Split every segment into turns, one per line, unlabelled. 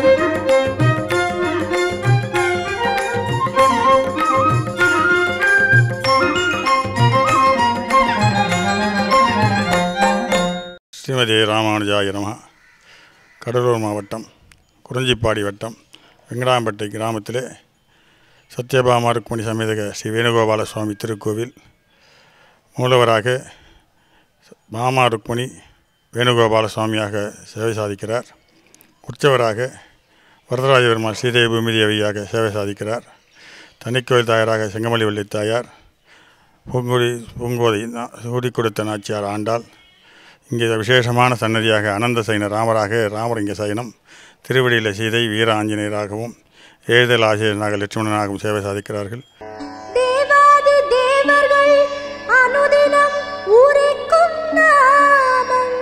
ஸ்ரீமதி ராமானுஜாய நம கடலூர் மாவட்டம் குறிஞ்சிப்பாடி வட்டம் வெங்கடாம்பேட்டை கிராமத்திலே சத்யபாமா ருக்மணி சமேதக ஸ்ரீ வேணுகோபால சுவாமி திருக்கோவில் மூலவராக பாமா ருக்மணி வேணுகோபால சுவாமியாக சேவை சாதிக்கிறார் உற்சவராக வரதராஜ பெருமாள் ஸ்ரீதேவி பூமிதேவியாக சேவை சாதிக்கிறார் தனிக்கோயில் தாயாராக செங்கமலி வள்ளி தாயார் பூங்கொடி பூங்கோதை நா- சூடி கொடுத்த நாச்சியார் ஆண்டாள் இங்கே விசேஷமான சன்னதியாக அனந்த சைன ராமராக ராமலிங்க சைனம் திருவடியில சீதை வீர ஆஞ்சநேயராகவும் எழுதல் ஆசிரியனாக லட்சுமணனாகவும் சேவை சாதிக்கிறார்கள்
தேவாதி தேவர்கள் அனுதினம் உரைக்கும் நாமம்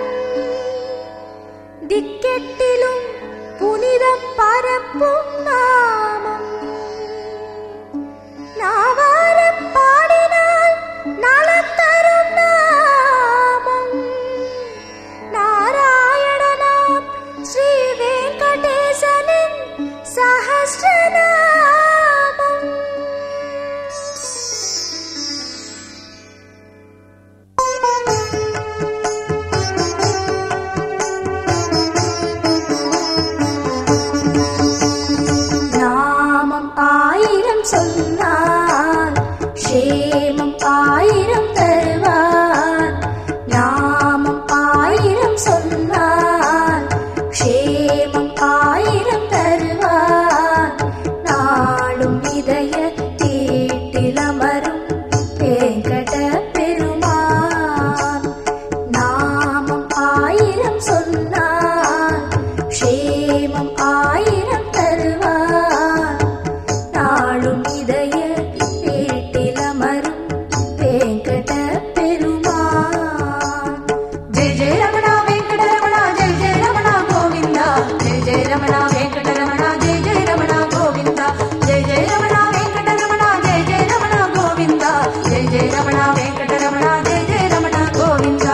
திக்கெட்டிலும் புனிதம் பரப்பும் நாமம் நாவாரம் பாடினால் நலம் தரும் நாமம் நாராயணனாம் ஸ்ரீ வெங்கடேசனின் சஹஸ்ரநாமம் நாமம் ஆயிரம் சொன்னால் க்ஷேமம் ஆயிரம் தருவார் நாமம் ஆயிரம் சொன்னால் க்ஷேமம் ஆயிரம் தருவார் நாளும் இதய தீட்டில் அமரும் வேங்கட பெருமான் நாமம் ஆயிரம் சொன்னால் க்ஷேமம் ஆயிரம் தருவார் நாளும் இதய வீட்டில் அமரும் வேங்கட பெருமான்
ஜெய ஜெய ரமணா வெங்கட ரமணா ஜெய ஜெய ரமணா கோவிந்தா ஜெய ஜெய ரமணா வெங்கட ரமணா ஜெய ஜெய ரமணா கோவிந்தா ஜெய ஜெய ரமணா வெங்கட ரமணா ஜெய ஜெய ரமணா கோவிந்தா ஜெய ஜெய ரமணா வெங்கட ரமணா ஜெய ஜெய ரமணா கோவிந்தா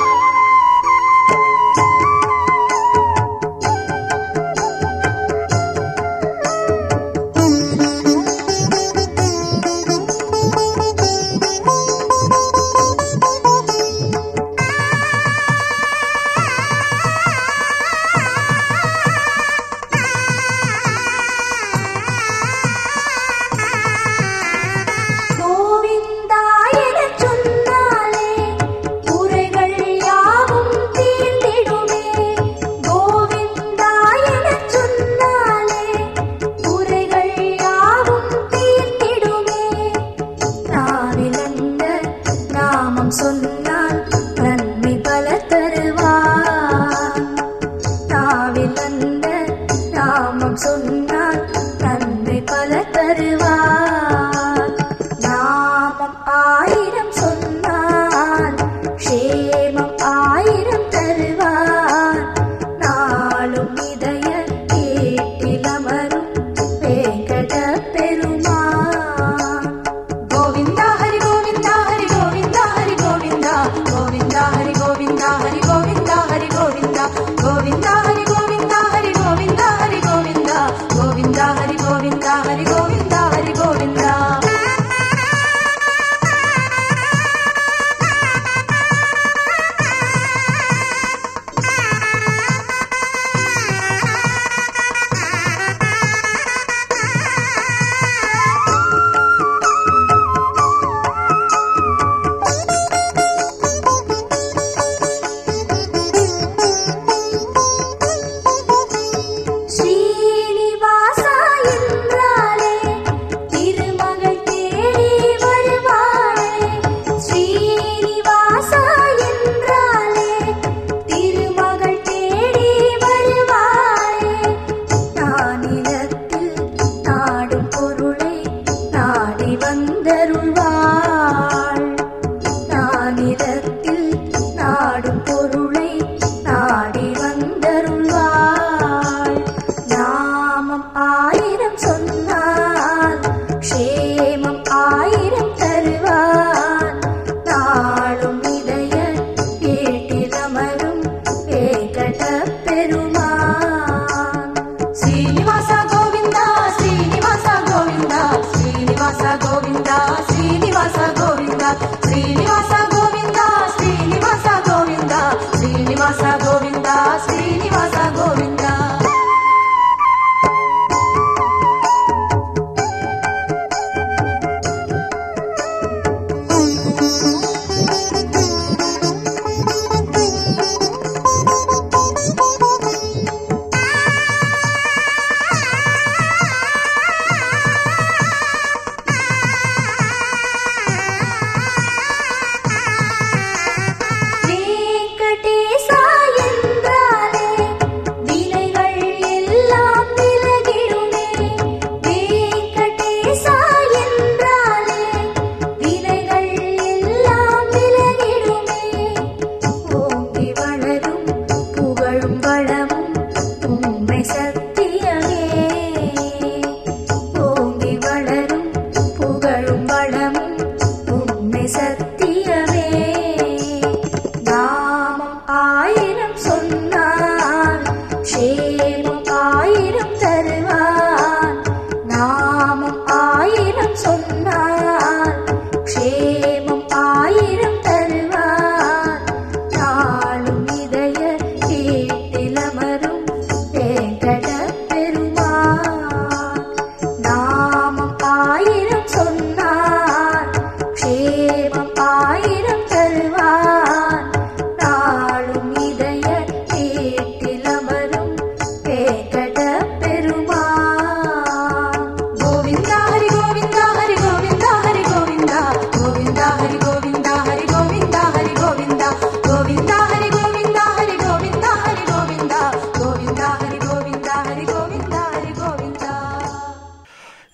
கோவிந்தா எனச் சொன்னாலே குறைகள் யாவும் தீர்ந்திடுமே கோவிந்தா எனச் சொன்னாலே குறைகள் யாவும் தீர்ந்திடுமே நாவிலந்த நாமம் சொன்னால் நன்மை பல தருவார் நாவிலந்த நாமம் சொன்னால் நன்மை பல தருவார் நாமம் ஆயிரம் சொன்னால் க்ஷேமம் ஆயிரம் தருவார் நாளும் இதய கேட்டில் அமரும் வேங்கட பெருமான்
கோவிந்தா ஹரி கோவிந்தா ஹரி கோவிந்தா ஹரி கோவிந்தா கோவிந்தா ஹரி கோவிந்தா ஹரி கோவிந்தா ஹரி கோவிந்தா கோவிந்தா ஹரி கோவிந்தா ஹரி கோவிந்தா ஹரி கோவிந்தா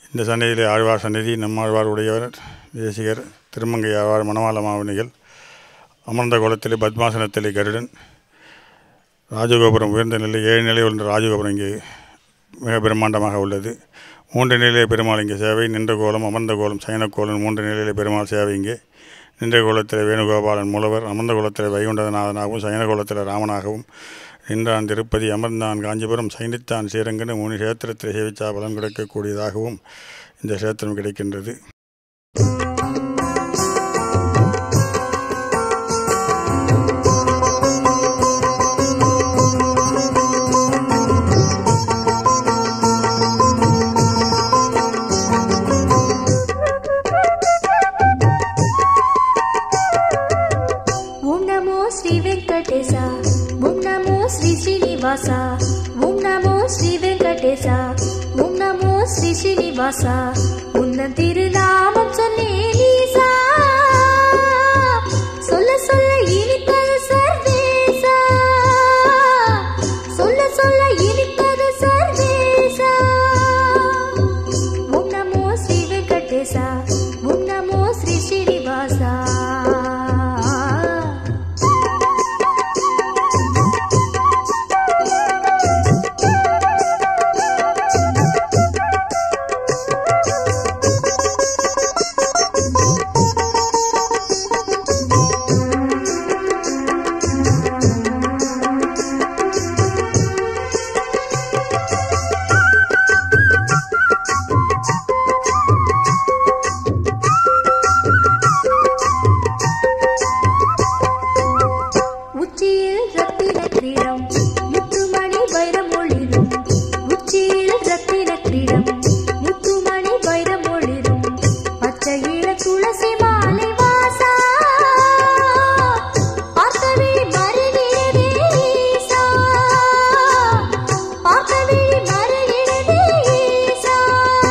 இந்த சன்னதியிலே ஆழ்வார் சன்னதி நம்மாழ்வார் உடையவர் தேசிகர் திருமங்கை ஆழ்வார் மணவாள மாவனிகள் அமர்ந்த கோலத்திலே பத்மாசனத்திலே கருடன் ராஜகோபுரம் உயர்ந்த நிலை ஏழு நிலை உள்ள ராஜகோபுரம் இங்கே மிக பிரம்மாண்டமாக உள்ளது மூன்று நிலையிலே பெருமாள் இங்கே சேவை நின்ற கோலம் அமர்ந்த கோலம் சயன கோலம் மூன்று நிலையிலே பெருமாள் சேவை இங்கே நின்ற கோலத்தில் வேணுகோபாலன் மூலவர் அமர்ந்த கோலத்தில் வைகுண்டநாதனாகவும் சயன கோலத்தில் ராமனாகவும் நின்றான் திருப்பதி அமர்ந்தான் காஞ்சிபுரம் சைனித்தான் ஸ்ரீரங்கன்னு மூணு கஷேத்திரத்தில் சேவிச்சா பலன் கிடைக்கக்கூடியதாகவும் இந்த கஷேத்திரம் கிடைக்கின்றது
ఓం నమో శ్రీ వెంకటేశ ఓం నమో శ్రీ శ్రీనివాస ఓం నమో శ్రీ వెంకటేశ ఓం నమో శ్రీ శ్రీనివాస உந்தன் திருநாமம் சொன்னேன் ஈசா சொல்ல சொல்ல இனிப்பது சர்வேசா சொல்ல சொல்ல இனிப்பது சர்வேசா ஓம் நமோ ஸ்ரீ வெங்கடேசா ஓம் நமோ ஸ்ரீ ஸ்ரீனிவாசா உச்சியில் ரத்தின கிரீடம் முத்துமணி வைரம் ஒளிரும் உச்சியில் ரத்தின கிரீடம் முத்துமணி வைரம் ஒளிரும் பச்சை இள துளசி மாலை வாசா பார்த்தவே மருகிடவே ஈசா பார்த்தவே மருகிடவே ஈசா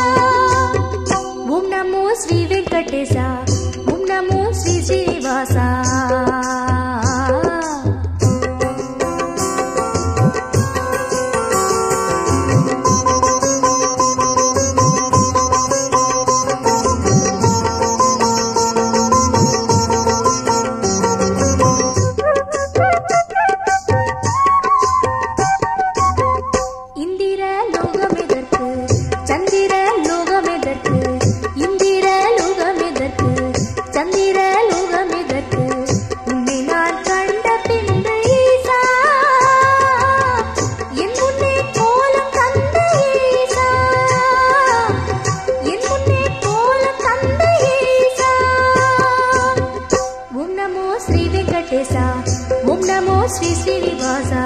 ஓம் நமோ ஸ்ரீ வெங்கடேசா ஓம் நமோ ஸ்ரீ ஸ்ரீனிவாசா இந்திர லோகம் எதற்கு சந்திர லோகம் எதற்கு இந்திர லோகம் எதற்கு சந்திர லோகம் எதற்கு உன்னை நான் கண்ட பின்பு ஈசா என் முன்னே கோலம் தந்த ஈசா என் முன்னே கோலம் தந்த ஈசா ஓம் நமோ ஸ்ரீ வெங்கடேசா ஓம் நமோ ஸ்ரீ ஸ்ரீனிவாசா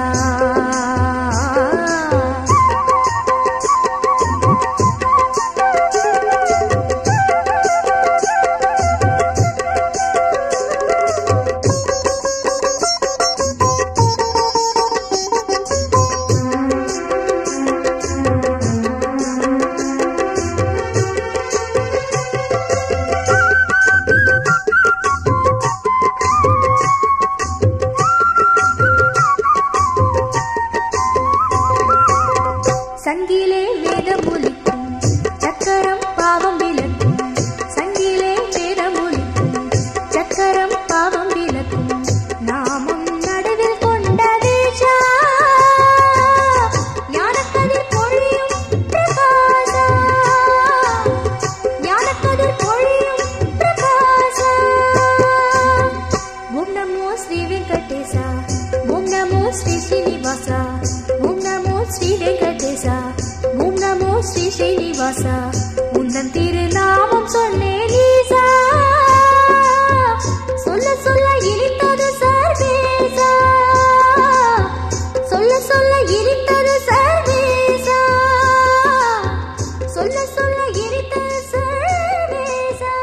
சங்கிலே வேதமொலிக்கும் சக்கரம் பாவம் விளக்கும் சங்கிலே வேதமொலிக்கும் சக்கரம் பாவம் விளக்கும் நாமம் நடுவில் கொண்ட வேஷா ஞானக்கதிர் பொழியும் பிரகாசா ஞானக்கதிர் பொழியும் பிரகாசா ஓம் நமோ ஸ்ரீ வெங்கடேசா ஓம் நமோ ஸ்ரீ ஸ்ரீனிவாசா ஓம் நமோ ஸ்ரீ வெங்கடேசா ஓம் நமோ ஸ்ரீ ஸ்ரீனிவாசா உந்தன் திருநாமம் சொன்னேன் ஈசா சொல்ல சொல்ல இனித்தது சர்வேசா சொல்ல சொல்ல இனித்தது சர்வேசா சொல்ல சொல்ல இனித்தது சர்வேசா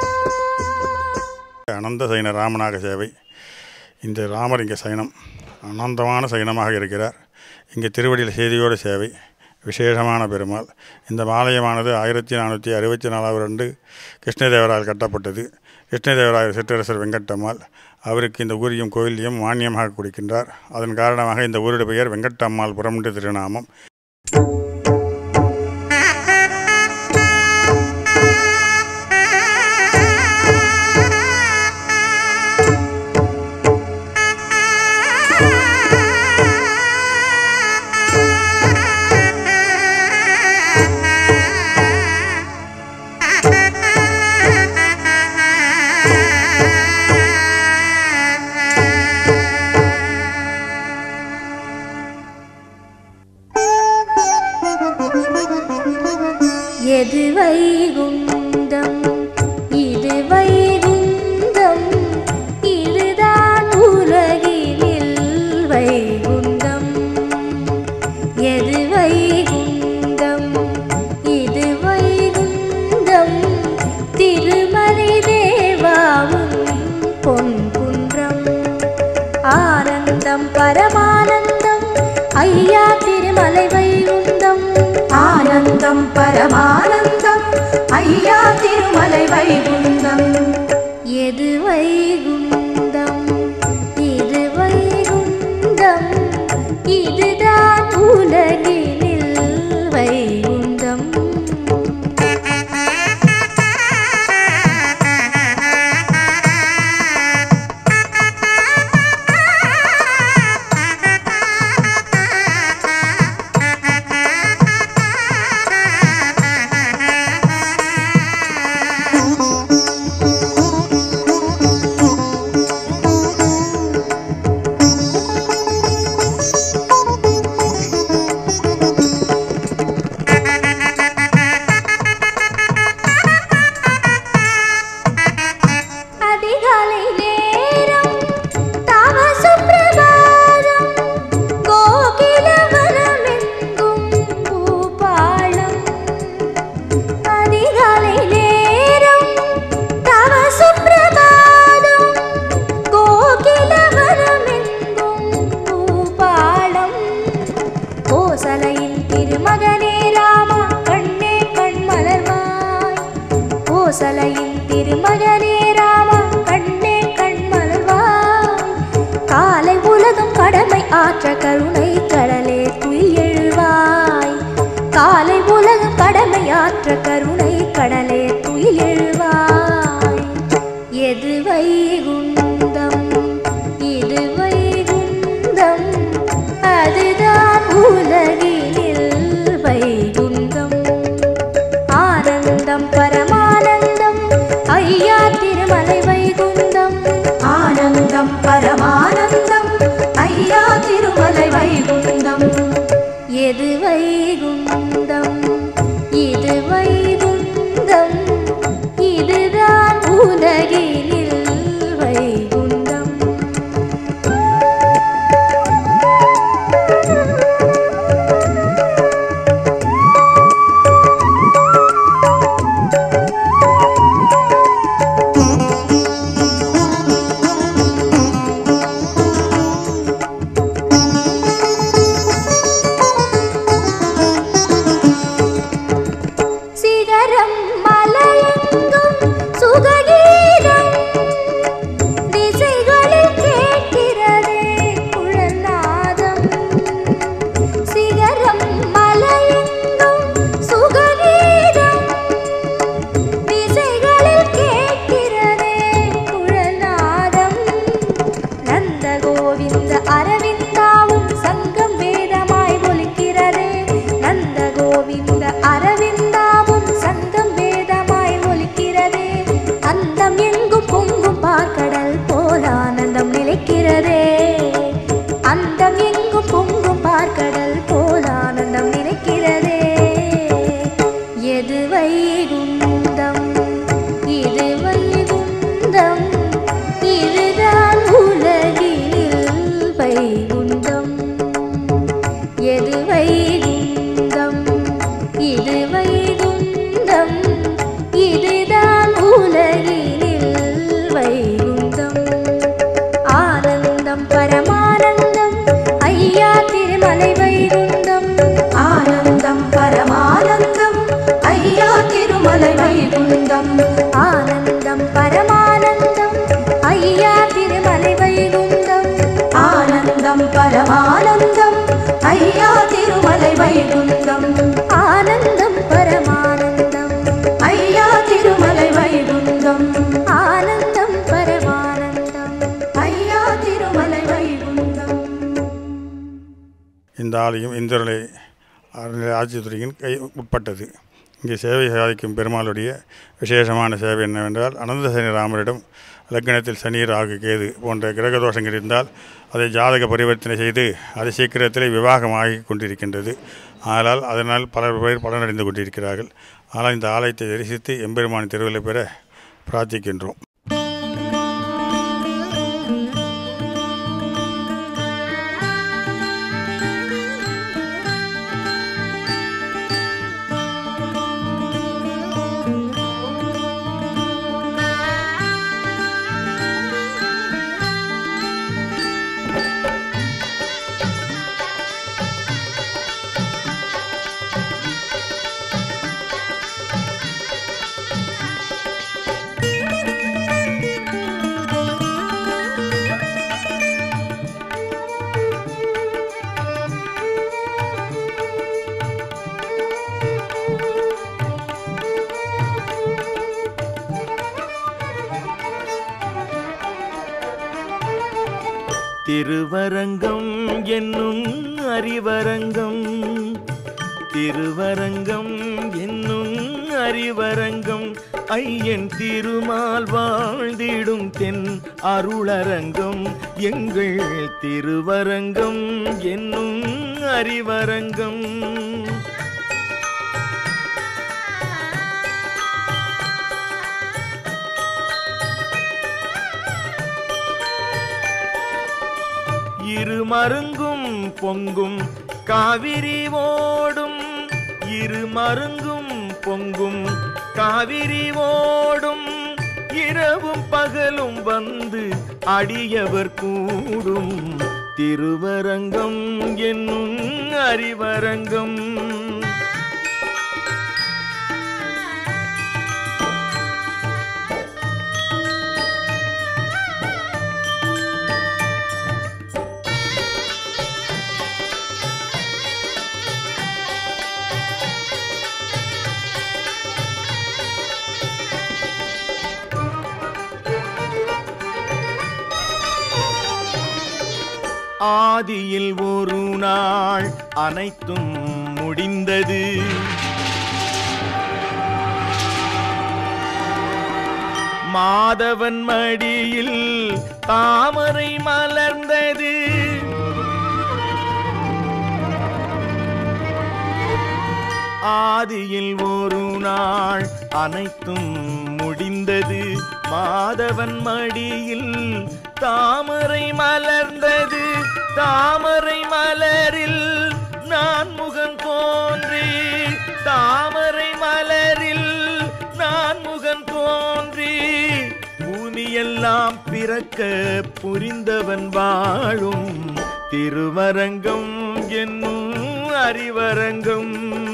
அனந்த சைன ராமநாக சேவை இந்த ராமர் இங்கே சைனம் அனந்தமான சைனமாக இருக்கிறார் இங்கே திருவடியில் செய்தியோடு சேவை விசேஷமான பெருமாள் இந்த ஆலயமானது ஆயிரத்தி நானூற்றி அறுபத்தி நாலாவது ரெண்டு கிருஷ்ணதேவரால் கட்டப்பட்டது கிருஷ்ணதேவராயர் சிற்றரசர் வெங்கட்டம்மாள் அவருக்கு இந்த ஊரையும் கோயிலையும் மானியமாக கொடுக்கின்றார் அதன் காரணமாக இந்த ஊருடைய பெயர் வெங்கட்டம்மாள் புறம் என்று திருநாமம்
எது வைகுந்தம் இது வைகுந்தம் இதுதான் உலகினில் வைகுந்தம் எது வைகுந்தம் இது வைகுந்தம் திருமலை தேவாவும் பொன் குன்றம் ஆனந்தம் பரமானந்தம் ஐயா திருமலை வைகுந்தம்
ஆனந்தம் பரமானந்தம் ஐயா திருமலை வைகுந்தம்
எது வைகுந்தம் இது வைகுந்தம் இதுதான் உலகினில் வைகுந்தம் அதிகாலை நேரம் தவ சுப்பிரபாதம் கோகிலவனமெங்கும் பூபாளம் அதிகாலை நேரம் தவ சுப்பிரபாதம் கோகிலவனமெங்கும் பூபாளம் கோசலையின் திருமகனே ராமா கண்ணே கண் மலர்வாய் கோசலையின் திருமகனே ராமா கண்ணே கண் மலர்வாய் காலை உலகம் கடமை ஆற்ற கருணை கடலே துயில் எழுவாய் காலை உலகம் கடமை ஆற்ற கருணை கடலே துயில் எழுவாய் எது வைகுந்தம் இது வைகுந்தம் அதுதான் உலகினில் வைகுந்தம் ஆனந்தம் பரமானந்தம் ஐயா திருமலை வைகுந்தம்
ஆனந்தம் பரமானந்தம் ஐயா திருமலை வைகுந்தம்
எது வைகுந்தம் இது வைகுந்தம் இதுதான் உலகினில் வைகுந்தம் சிகரம் மலையெங்கும் சுககீதம் திசைகளில் கேட்கிறதே குழல்நாதம் சிகரம் மலையெங்கும் சுககீதம் திசைகளில் கேட்கிறதே குழல்நாதம் நந்த கோவிந்த அரவிந்தாவும் சங்கம் வேதமாய் ஒலிக்கிறதே நந்த கோவிந்த அரவிந்தாவும் சங்கம் வேதமாய் ஒலிக்கிறதே அந்தம் எங்கும் பொங்கும் பார்க்கடல் போல ஆனந்தம் நிலைக்கிறதே அந்தம் எங்கும் பொங்கும் பார்க்கடல் போல ஆனந்தம் நிலைக்கிறதே எது வைகுந்தம் இது வைகுந்தம் இதுதான் உலகினில் வைகுந்தம் எது வைகுந்தம் இது வைகுந்தம் இதுதான் உலகினில் வைகுந்தம் ஆனந்தம் பரமானந்தம் ஐயா திருமலை வைகுந்தம்
ஆனந்தம் பரமானந்தம் ஐயா திருமலை வைகுந்தம்
ஆனந்தம் பரமானந்தம் ஐயா திருமலை வைகுந்தம்
ஆனந்தம் பரமானந்தம் ஐயா திருமலை வைகுந்தம்
ஆனந்தம் பரமானந்தம்
ஐயா திருமலை வைகுந்தம்
ஆனந்தம் பரமானந்தம்
ஐயா திருமலை வைகுந்தம்
இந்த ஆலயம் இந்திரலை அறநிலை ஆட்சித்துறையின் கை உட்பட்டது இங்கே சேவை சாதிக்கும் பெருமாளுடைய விசேஷமான சேவை என்னவென்றால் அனந்தசேனி ராமரிடம் லக்னத்தில் சனி ராகு கேது போன்ற கிரக தோஷங்கள் இருந்தால் அதை ஜாதக பரிவர்த்தனை செய்து அது சீக்கிரத்திலே விவாகமாகி கொண்டிருக்கின்றது ஆனால் அதனால் பல பேர் பலனடைந்து கொண்டிருக்கிறார்கள் ஆனால் இந்த ஆலயத்தை தரிசித்து எம்பெருமான் திருவிழை பெற பிரார்த்திக்கின்றோம்
திருவரங்கம் என்னும் அறிவரங்கம் திருவரங்கம் என்னும் அறிவரங்கம் ஐயன் திருமால் வாழ்ந்திடும் தென் அருளரங்கம் எங்கள் திருவரங்கம் என்னும் அறிவரங்கம் இருமருங்கும் பொங்கும் காவிரி ஓடும் இருமருங்கும் பொங்கும் காவிரி ஓடும் இரவும் பகலும் வந்து அடியவர் கூடும் திருவரங்கம் என்னும் அறிவரங்கம் ஆதியில் ஒரு நாள் அனைத்தும் முடிந்தது மாதவன் மடியில் தாமரை மலர்ந்தது ஆதியில் ஒரு நாள் அனைத்தும் முடிந்தது மாதவன் மடியில் தாமரை மலர்ந்தது தாமரை மலரில் நான் முகம் தோன்றி தாமரை மலரில் நான் முகம் தோன்றி பூமியெல்லாம் பிறக்க புரிந்தவன் வாழும் திருவரங்கம் என்னும் அறிவரங்கம்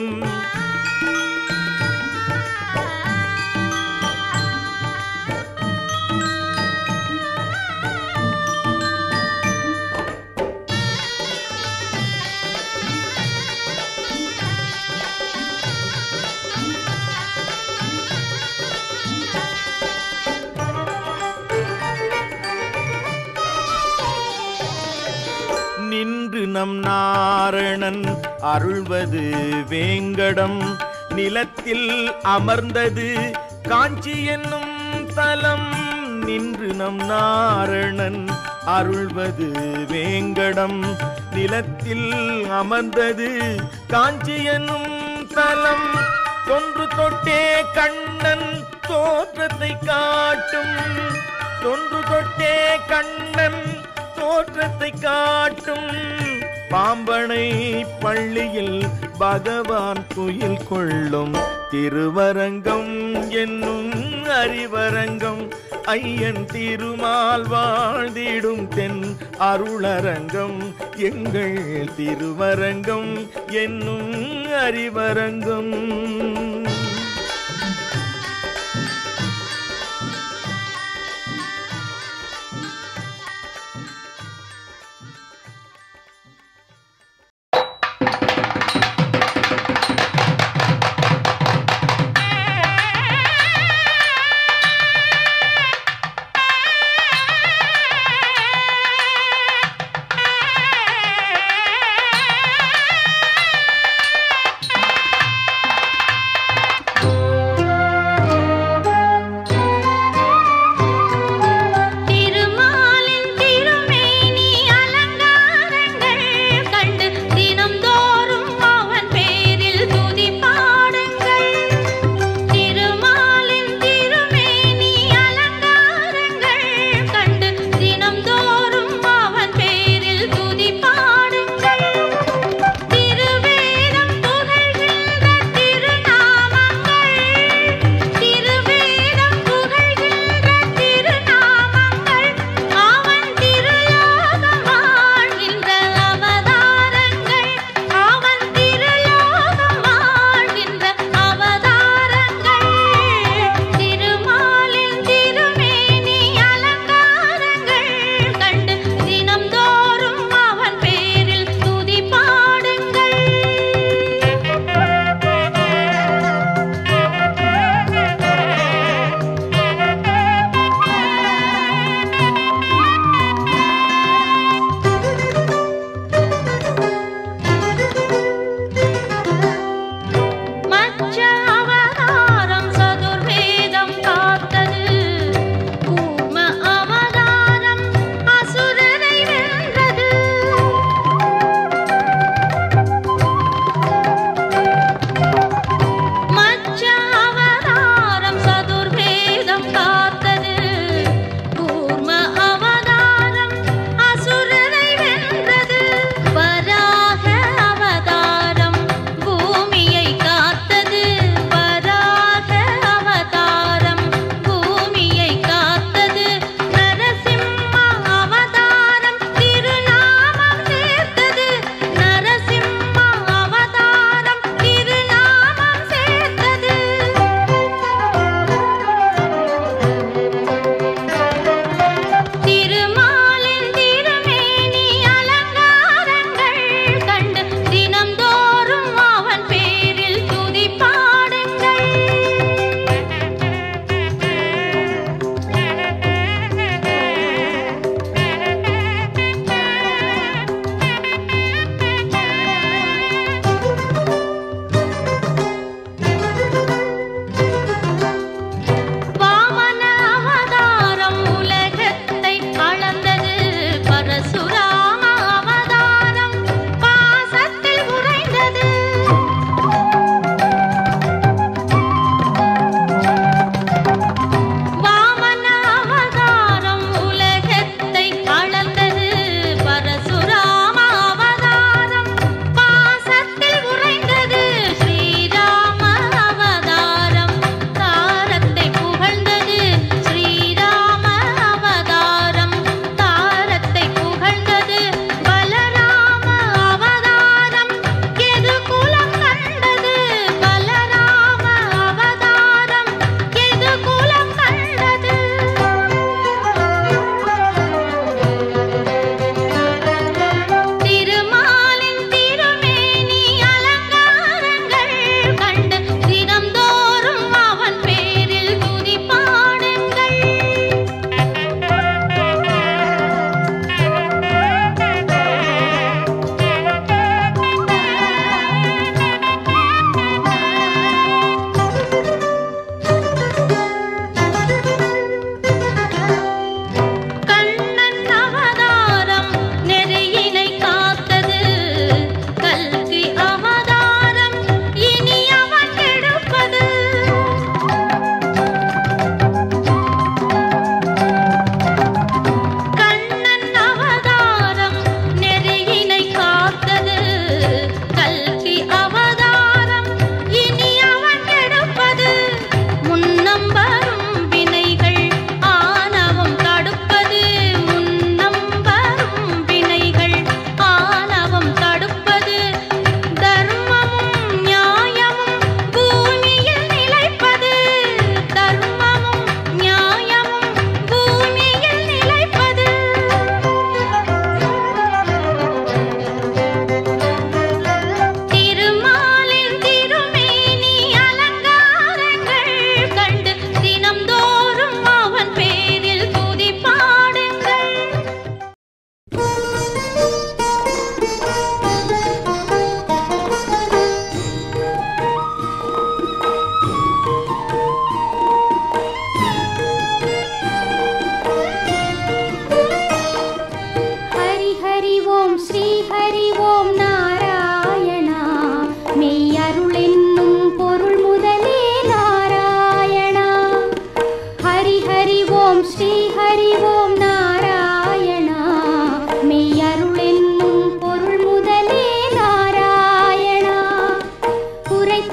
நின்று நம் நாரணன் அருள்வது வேங்கடம் நிலத்தில் அமர்ந்தது காஞ்சி என்னும் தலம் நின்று நம் நாரணன் அருள்வது வேங்கடம் நிலத்தில் அமர்ந்தது காஞ்சி என்னும் தலம் தொன்று தொட்டே கண்ணன் தோற்றத்தை காட்டும் தொன்று தொட்டே கண்ணன் தோற்றத்தை காட்டும் பாம்பனை பள்ளியில் பகவான் துயில் கொள்ளும் திருவரங்கம் என்னும் அறிவரங்கம் ஐயன் திருமால் வாழ்ந்திடும் தென் அருளரங்கம் எங்கள் திருவரங்கம் என்னும் அறிவரங்கம்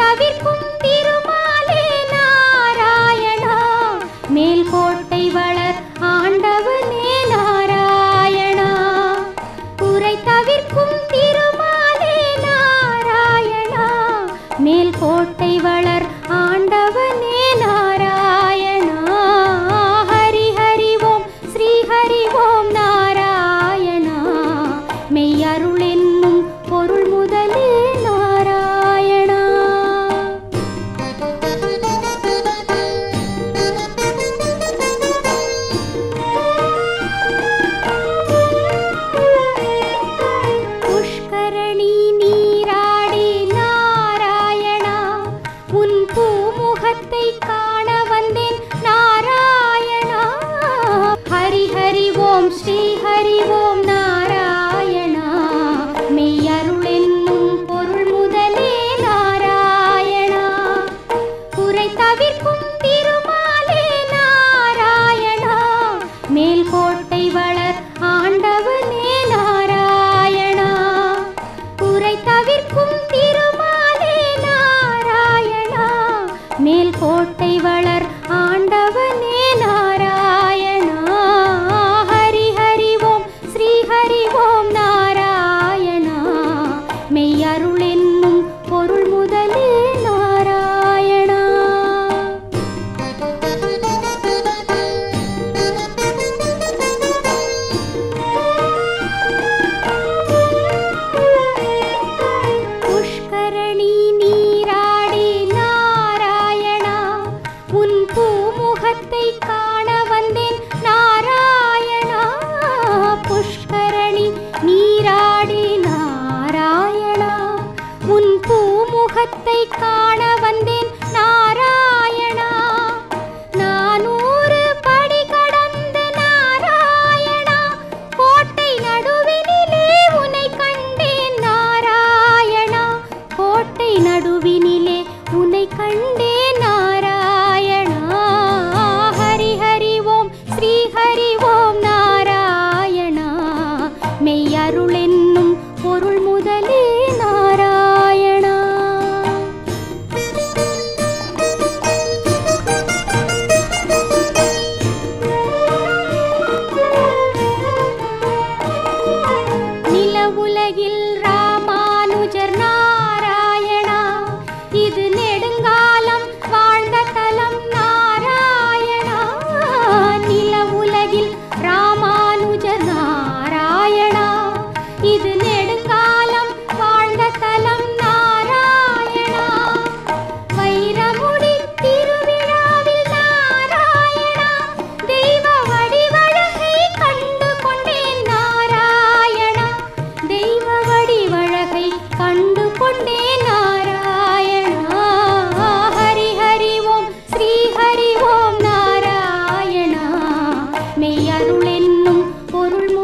தவிர்க்கும் திருமாலே நாராயணா மேல்கோட்டை வளர் ஆண்டவனே நாராயணா குறை தவிர்க்கும் திருமாலே நாராயணா மேல்கோட்டை வளர் ஆண்டவனே நாராயணா ஹரி ஹரி ஓம் ஸ்ரீ ஹரி ஓம் நாராயணா மெய்யருள் என்னும் பொருள் முதலே நாராயணா புஷ்கரணி நீராடி நாராயணா உன் பூமுகத்தை காண வந்தேன் நாராயணா ஹரி ஹரி ஓம் ஸ்ரீ ஹரி ஓம் நாராயணா மெய்யருள் என்னும் பொருள் முதலே நாராயணா குறை தவிர்க்கும் திருமாலே நாராயணா மேல்கோட்டை வளர் ஆண்டவனே நாராயணா குறை தவிர்க்கும் திருமாலே நாராயணா மேல்கோட்டை வளர் ஆண்டவனே நாராயணா ஹரி ஹரி ஓம் ஸ்ரீ ஹரி ஓம் நாராயணா மெய்யருள் என்னும் பொருள் முதலே நாராயணா புஷ்கரணி நீராடி நாராயணா உன் பூமுகத்தை காண வந்தேன் நாராயணா புஷ்கரணி நீராடி நாராயணா உன் பூமுகத்தை காண வந்தேன் நாராயணா நானூறு படி கடந்து நாராயணா கோட்டை நடுவினிலே உனை கண்டேன் நாராயணா கோட்டை நடுவினிலே உனை கண்டேன் நாராயணா ஹரி ஹரி ஓம் ஸ்ரீ ஹரி ஓம் நாராயணா மெய்யருள் என்னும் பொருள் முதலே நாராயணா நில உலகில் ராமானுஜர் நாராயணா இது நெடுங்காலம் வாழ்ந்த தலம் நாராயணா நில உலகில் ராமானுஜர் நாராயணா இது நெடுங்காலம் வாழ்ந்த தலம் நாராயணா வைரமுடி திருவிழாவில் நாராயணா தெய்வ வடிவழகை கண்டு கொண்டேன் நாராயணா தெய்வ வடிவழகை கண்டு கொண்டேன் நாராயணா ஹரி ஹரி ஓம் ஸ்ரீ ஹரி ஓம் நாராயணா மெய்யருள் என்னும் பொருள்